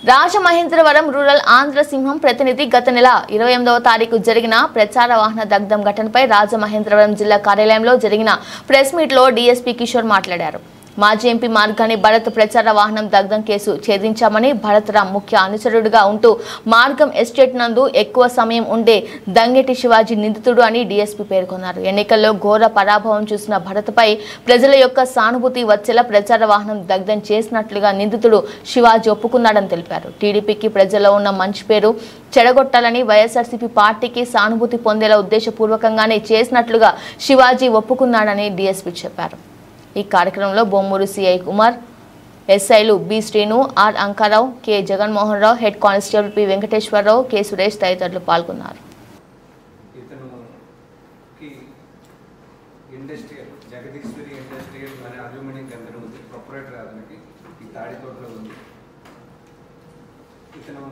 Rajamahendravaram rural Andhra సింహం ప్రతినిధి గత నెల ఇరవై ఎనిమిదవ తారీఖు జరిగిన ప్రచార వాహన దగ్ధం ఘటనపై రాజమహేంద్రవరం జిల్లా కార్యాలయంలో జరిగిన ప్రెస్ మీట్ లో డీఎస్పీ కిషోర్ మాట్లాడారు మాజీ ఎంపీ మార్గాన్ని భరత్ ప్రచార వాహనం దగ్ధం కేసు ఛేదించామని భరత్ రామ్ ముఖ్య అనుచరుడుగా ఉంటూ మార్గం ఎస్టేట్ నందు ఎక్కువ సమయం ఉండే దంగెటి శివాజీ నిందితుడు అని డీఎస్పీ పేర్కొన్నారు ఎన్నికల్లో ఘోర పరాభవం చూసిన భరత్పై ప్రజల యొక్క సానుభూతి వచ్చేలా ప్రచార వాహనం దగ్ధం చేసినట్లుగా నిందితుడు శివాజీ ఒప్పుకున్నాడని తెలిపారు టీడీపీకి ప్రజల్లో ఉన్న మంచి పేరు చెడగొట్టాలని వైఎస్ఆర్సీపీ పార్టీకి సానుభూతి పొందేలా ఉద్దేశపూర్వకంగానే చేసినట్లుగా శివాజీ ఒప్పుకున్నాడని డీఎస్పీ చెప్పారు ఈ కార్యక్రమంలో బొమ్మూరు సిఐ కుమార్ ఎస్ఐలు B Srinu R Ankarao K Jaganmohan Rao head constable P Venkateswararao K Suresh తదితరులు పాల్గొన్నారు ఇతనుకి ఇండస్ట్రియల్ జగదీశ్వరి ఇండస్ట్రియల్ అనే అల్యూమినియం కంపెనీ ఉంది ప్రొపరేటర్ అతనికి ఈ తాడితోటలో ఉంది ఇతను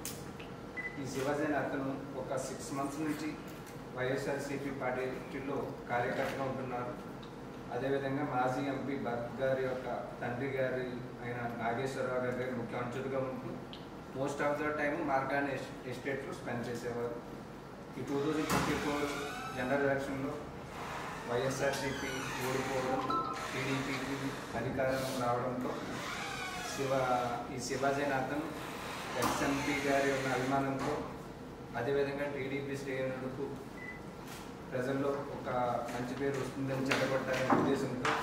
ఈ శివాజీ అనే అతను ఒక సిక్స్ మంత్స్ నుంచి వైఎస్ఆర్సీపీ పార్టీలో కార్యకర్తగా ఉంటున్నారు అదేవిధంగా మాజీ ఎంపీ భరత్ గారి యొక్క తండ్రి గారి అయిన నాగేశ్వరరావు గారి దగ్గర ముఖ్య అంచులుగా ఉంటూ మోస్ట్ ఆఫ్ ద టైం మార్గాన్ని ఎస్టేట్లో స్పెండ్ చేసేవారు ఈ two thousand twenty four general ఎలక్షన్లో వైఎస్ఆర్సీపీ ఓడిపోవడం టీడీపీకి అధికారం రావడంతో శివ ఈ శివాజీనాథన్ ఎక్స్ఎంపీ గారి ఉన్న అభిమానంతో అదేవిధంగా టీడీపీ శ్రేణులకు ప్రజల్లో ఒక మంచి పేరు వస్తుందని చెడగొట్టాలనే ఉద్దేశంతో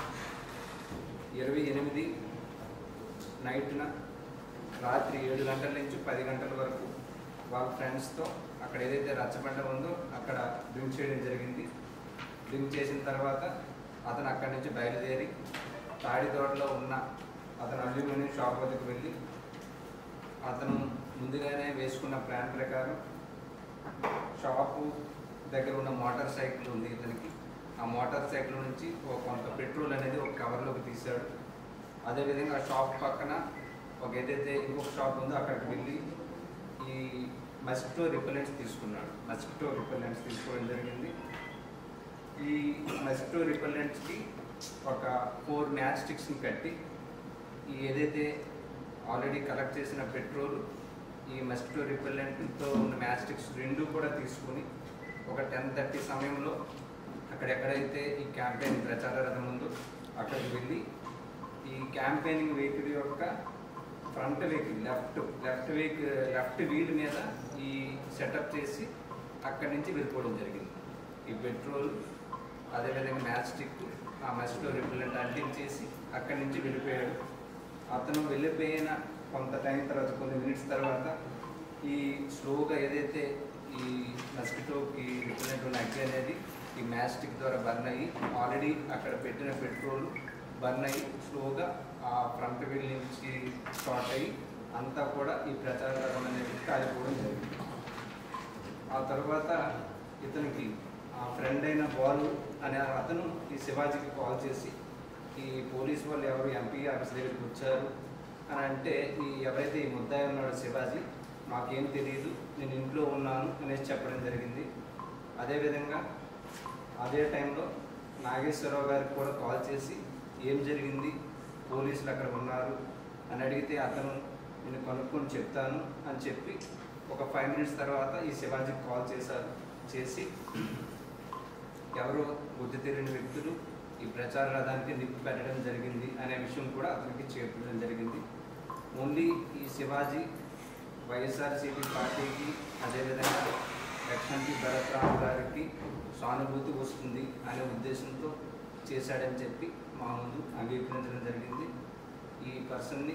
ఇరవై ఎనిమిది నైట్న రాత్రి ఏడు గంటల నుంచి పది గంటల వరకు వాళ్ళ ఫ్రెండ్స్తో అక్కడ ఏదైతే రచ్చబండ ఉందో అక్కడ డ్రింక్ చేయడం జరిగింది డ్రింక్ చేసిన తర్వాత అతను అక్కడి నుంచి బయలుదేరి తాడితోటలో ఉన్న అతను అల్యూమినియం షాప్ వద్దకు వెళ్ళి అతను ముందుగానే వేసుకున్న ప్లాన్ ప్రకారం షాపు దగ్గర ఉన్న మోటార్ సైకిల్ ఉంది ఇతనికి ఆ మోటార్ సైకిల్ నుంచి ఒక కొంత పెట్రోల్ అనేది ఒక కవర్లోకి తీశాడు అదేవిధంగా ఆ షాప్ పక్కన ఒక ఏదైతే ఇంకొక షాప్ ఉందో అక్కడికి వెళ్ళి ఈ మస్కిటో రిపెలెంట్స్ తీసుకున్నాడు మస్కిటో రిపెలెంట్స్ తీసుకోవడం జరిగింది ఈ మస్కిటో రిపెలెంట్స్కి ఒక ఫోర్ మ్యాచ్ స్టిక్స్ని కట్టి ఈ ఏదైతే ఆల్రెడీ కలెక్ట్ చేసిన పెట్రోల్ ఈ మస్కిటో రిపెలెంట్తో ఉన్న మ్యాచ్ స్టిక్స్ రెండు కూడా తీసుకుని ఒక టెన్ థర్టీ సమయంలో అక్కడ ఎక్కడైతే ఈ క్యాంపెయిన్ ప్రచార రథం ఉందో అక్కడికి వెళ్ళి ఈ క్యాంపెయినింగ్ వెహికల్ యొక్క front vehicle left left vehicle left wheel మీద ఈ సెటప్ చేసి అక్కడి నుంచి వెళ్ళిపోవడం జరిగింది ఈ పెట్రోల్ అదేవిధంగా మ్యాచ్ స్టిక్ ఆ మస్కిటో రిపెలెంట్ అంటించేసి అక్కడి నుంచి వెళ్ళిపోయాడు అతను వెళ్ళిపోయిన కొంత టైం తర్వాత కొన్ని మినిట్స్ తర్వాత ఈ స్లోగా ఏదైతే ఈ మస్కిటోకి రిప్రజెంట్ ఉన్న అగ్గి అనేది ఈ మ్యాస్టిక్ ద్వారా బర్న్ అయ్యి ఆల్రెడీ అక్కడ పెట్టిన పెట్రోల్ బర్న్ అయ్యి స్లోగా ఆ ఫ్రంట్ వీల్ నుంచి స్టార్ట్ అయ్యి అంతా కూడా ఈ ప్రచార రథం అనేది కాలిపోవడం జరిగింది ఆ తర్వాత ఇతనికి ఆ ఫ్రెండ్ అయిన బాలు అనే అతను ఈ శివాజీకి కాల్ చేసి ఈ పోలీస్ వాళ్ళు ఎవరు ఎంపీ ఆఫీస్ దగ్గరికి వచ్చారు అని అంటే ఈ ఎవరైతే ఈ ముద్దాయి ఉన్నాడో శివాజీ మాకేం తెలియదు నేను ఇంట్లో ఉన్నాను అనేసి చెప్పడం జరిగింది అదేవిధంగా అదే టైంలో నాగేశ్వరరావు గారికి కూడా కాల్ చేసి ఏం జరిగింది పోలీసులు అక్కడ ఉన్నారు అని అడిగితే అతను నేను కనుక్కొని చెప్తాను అని చెప్పి ఒక ఫైవ్ మినిట్స్ తర్వాత ఈ శివాజీకి కాల్ చేశారు చేసి ఎవరో బుద్ధి తెలియని వ్యక్తులు ఈ ప్రచార రథానికి నిప్పు పెట్టడం జరిగింది అనే విషయం కూడా అతనికి చేర్చడం జరిగింది ఓన్లీ ఈ శివాజీ వైఎస్ఆర్సీపీ పార్టీకి అదేవిధంగా ఎక్స్ఎంపీ భరత్ రామ్ గారికి సానుభూతి వస్తుంది అనే ఉద్దేశంతో చేశాడని చెప్పి మా ముందు అంగీకరించడం జరిగింది ఈ పర్సన్ని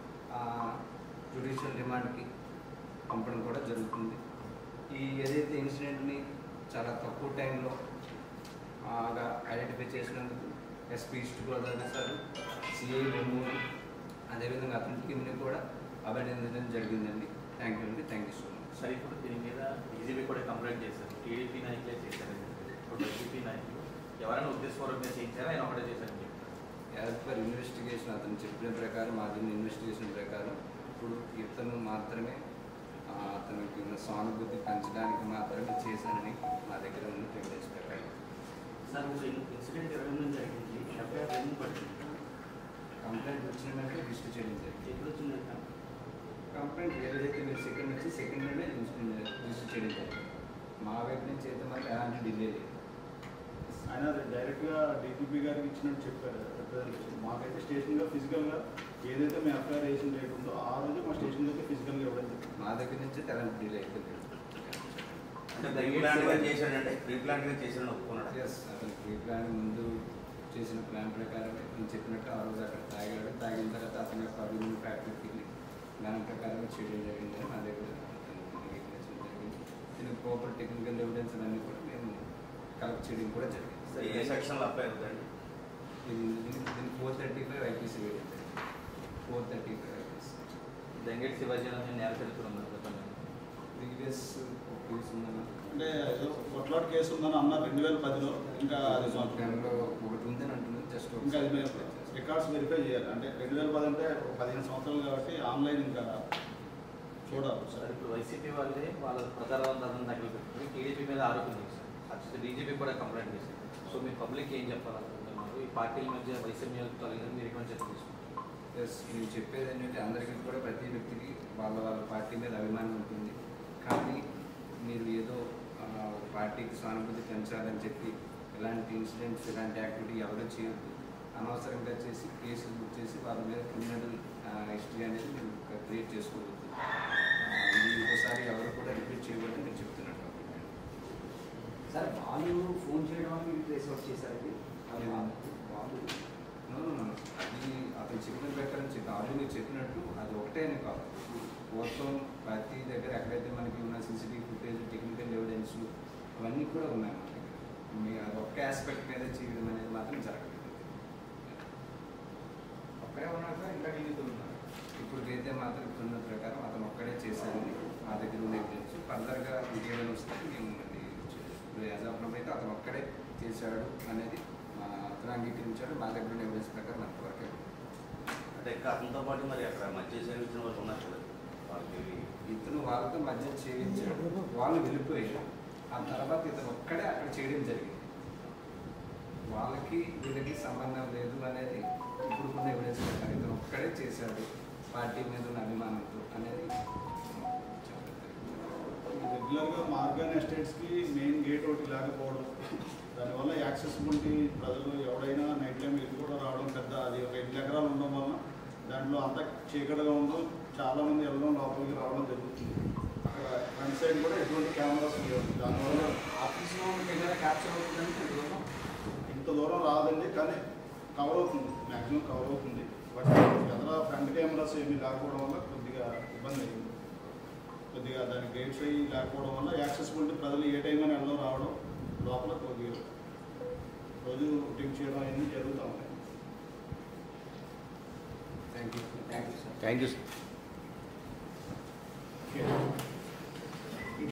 జ్యుడిషియల్ రిమాండ్కి పంపడం కూడా జరుగుతుంది ఈ ఏదైతే ఇన్సిడెంట్ని చాలా తక్కువ టైంలో బాగా ఐడెంటిఫై చేసినందుకు SP east Godavari sir CI Bommuru అదేవిధంగా అతని టీంని కూడా అభినందించడం జరిగిందండి థ్యాంక్ యూ అండి థ్యాంక్ యూ సో మచ్ సరే ఇప్పుడు దీని మీద బీజేపీ కూడా కంప్లైంట్ చేశారు టీడీపీ నాయకులే చేశారు ఇప్పుడు వైసీపీ నాయకులు ఎవరైనా ఉద్దేశపూర్వకంగా చేయించారా ఆయన ఒకటే చేశారని చెప్పారు యాజ్ పర్ ఇన్వెస్టిగేషన్ అతను చెప్పిన ప్రకారం మా దీని ఇన్వెస్టిగేషన్ ప్రకారం ఇప్పుడు ఇతను మాత్రమే ఆ, అతనికి ఉన్న సానుభూతి పెంచడానికి మాత్రమే చేశానని మా దగ్గర ఉన్న ఎవిడెన్స్ ప్రకారం సార్ ఇప్పుడు ఇన్సిడెంట్ ఇరవై నుంచి జరిగింది ఎఫ్ఐఆర్ ఎందుకు పడుతుంది కంప్లైంట్ వచ్చిందంటే రిజిస్టర్ చేయడం జరిగింది ఎప్పుడు వచ్చిందంట ఒక కంప్లైంట్ ఏదైతే మీరు సెకండ్ వచ్చి సెకండ్లోనే రిజిస్టర్ చేయడం జరిగింది మా వైపు నుంచి అయితే మాత్రం ఎలాంటి డిలే లేదు ఆయన డైరెక్ట్గా డీజీపీ గారికి ఇచ్చినట్టు చెప్పారు రిప్రజెంటేషన్ మాకైతే స్టేషన్గా ఫిజికల్గా ఏదైతే మేము ఎఫ్ఐఆర్ వేసిన డేట్ ఉందో ఆ రోజు మా స్టేషన్కి అయితే ఫిజికల్గా ఇవ్వడం జరిగింది మా దగ్గర నుంచి అయితే ఎలాంటి డిలే అయితే లేదు అంటే ప్రీ ప్లాన్ గా చేశాడంటే ప్రీ ప్లాన్ గా చేశాడని ఒప్పుకున్నాడు ఎస్ అతను ప్రీ ప్లాన్ ముందు చేసిన ప్లాన్ ప్రకారం నేను చెప్పినట్టు ఆ రోజు అక్కడ తాగాడు తాగిన తర్వాత అతని యొక్క అభివృద్ధి ఫ్యాక్టరీకి దాని ప్రకారం చేయడం జరిగిందని మా దగ్గర అతను అంగీకరించడం జరిగింది దీనికి ప్రాపర్ టెక్నికల్ ఎవిడెన్స్ అన్నీ కూడా మేము కలెక్ట్ చేయడం కూడా జరిగింది ఏ సెక్షన్ లో అప్లై అవుతుంది ఇది దీనికి దీనికి ఫోర్ థర్టీ ఫైవ్ ఐపీసీ వేడింది ఫోర్ థర్టీ ఫైవ్ ఐపీసీ దెంగేటి శివాజీ అని నేర చరిత్ర ఉంది గతంలో ప్రీవియస్ కేసు ఉందన్న అంటే ఏదో కొట్లాట్ కేసు ఉందని అన్నారు రెండు వేల పదిలో ఇంకా అది మాకు టైంలో ఒకటి ఉందని అంటున్నది జస్ట్ ఇంకా అది మేము రికార్డ్స్ వెరిఫై చేయాలి అంటే రెండు వేల పది అంటే ఒక పదిహేను సంవత్సరాలు కాబట్టి ఆన్లైన్ ఇంకా చూడాలి సార్ సార్ ఇప్పుడు వైసీపీ వాళ్ళే వాళ్ళ ప్రచారం దగ్గర పెట్టుకుని టీడీపీ మీద ఆరోపణ చేశారు అచ్చే డీజీపీ కూడా కంప్లైంట్ చేశారు సో మీ పబ్లిక్ ఏం చెప్పాలనుకుంటున్నారు ఈ పార్టీల మధ్య వైసీపీ తొలగిందని మీరు ఎటువంటి చర్య తీసుకుంటారు ప్లస్ నేను చెప్పేది ఏంటంటే అందరికీ కూడా ప్రతి వ్యక్తికి వాళ్ళ వాళ్ళ పార్టీ మీద అభిమానం ఉంటుంది కానీ మీరు ఏదో ఆ, ఒక పార్టీకి సానుభూతి పెంచాలని చెప్పి ఇలాంటి ఇన్సిడెంట్స్ ఇలాంటి యాక్టివిటీ ఎవరు చేయొద్దు అనవసరంగా చేసి కేసులు బుక్ చేసి వాళ్ళ మీద క్రిమినల్ హిస్టరీ అనేది మీరు క్రియేట్ చేసుకోవద్దు ఆ, ఇది ఇంకోసారి ఎవరు కూడా రిపీట్ చేయకూడదని నేను చెప్తున్నాను సార్ వాళ్ళు ఫోన్ చేయడం వల్ల మీరు ట్రేస్ అవుట్ చేశారండి అది వాళ్ళు No, no, no, no. అది అతను చెప్పిన ప్రకారం చెప్పి ఆల్రెడీ మీరు చెప్పినట్టు అది ఒకటే అని కాదు మొత్తం ప్రతి దగ్గర ఎక్కడైతే మనకి ఉన్న సీసీటీవీ ఫుటేజ్ టెక్నికల్ ఎవిడెన్స్ అవన్నీ కూడా ఉన్నాయి మన దగ్గర మీ అది ఒక్క ఆస్పెక్ట్ మీద చేయడం అనేది మాత్రం జరగలేదు ఒక్కడే ఉన్నాక ఇంకా నిందితులు ఉన్నారు ఇప్పుడు అయితే మాత్రం ఇప్పుడున్న ప్రకారం అతను ఒక్కడే చేశారని మా దగ్గర ఉన్న ఎవిడెన్స్ ఫర్దర్గా ఇంకేమైనా వస్తే మేము మళ్ళీ ఇప్పుడు యాజ్ ఆఫ్ నౌ అయితే అతను ఒక్కడే చేశాడు అనేది మా అతను అంగీకరించాడు మా దగ్గర ఉన్న ఎవిడెన్స్ ప్రకారం అంతవరకే అంటే ఇంకా అతనితో పాటు మరి అక్కడ మధ్య సేవించిన వాళ్ళు ఉన్నారు కదా వాళ్ళకి ఇతను వాళ్ళతో మధ్య చేయించాడు వాళ్ళు వెళ్ళిపోయారు ఆ తర్వాత ఇతను ఒక్కడే అక్కడ చేయడం జరిగింది వాళ్ళకి వీళ్ళకి సంబంధం లేదు అనేది ఇప్పుడు ఉన్న ఎవిడెన్స్ ప్రకారం ఇతను ఒక్కడే చేశాడు పార్టీ మీద ఉన్న అభిమానంతో అనేది చెప్పడం జరిగింది. రెగ్యులర్గా మార్గాన్ ఎస్టేట్స్కి మెయిన్ గేట్ ఒకటి లేకపోవడం దానివల్ల యాక్సెసిబిలిటీ ప్రజలు ఎవడైనా నైట్ టైం ఇది కూడా రావడం పెద్ద అది ఒక ఎనిమిది ఎకరాలు ఉండడం వలన దాంట్లో అంతా చీకటిగా ఉందో చాలా మంది వెళ్ళడం లోపలికి రావడం జరుగుతుంది అక్కడ ఫ్రంట్ సైడ్ కూడా ఎటువంటి కెమెరాస్ లేవు దానివల్ల ఆఫీస్లో కెమెరా క్యాప్చర్ అవుతుందంటే దూరం ఇంత దూరం రాదండి కానీ కవర్ అవుతుంది మ్యాక్సిమం కవర్ అవుతుంది బట్ ఎదర ఫ్రంట్ కెమెరాస్ ఏమీ లేకపోవడం వల్ల కొద్దిగా ఇబ్బంది అయింది కొద్దిగా దాని గేట్స్ అయ్యి లేకపోవడం వల్ల యాక్సెసిబిలిటీ ప్రజలు ఏ టైం అని వెళ్ళడం రావడం లోపల కొద్దిగా రోజు టిక్ చేయడం అవన్నీ జరుగుతూ ఉంటాయి thank you thank you sir thank you sir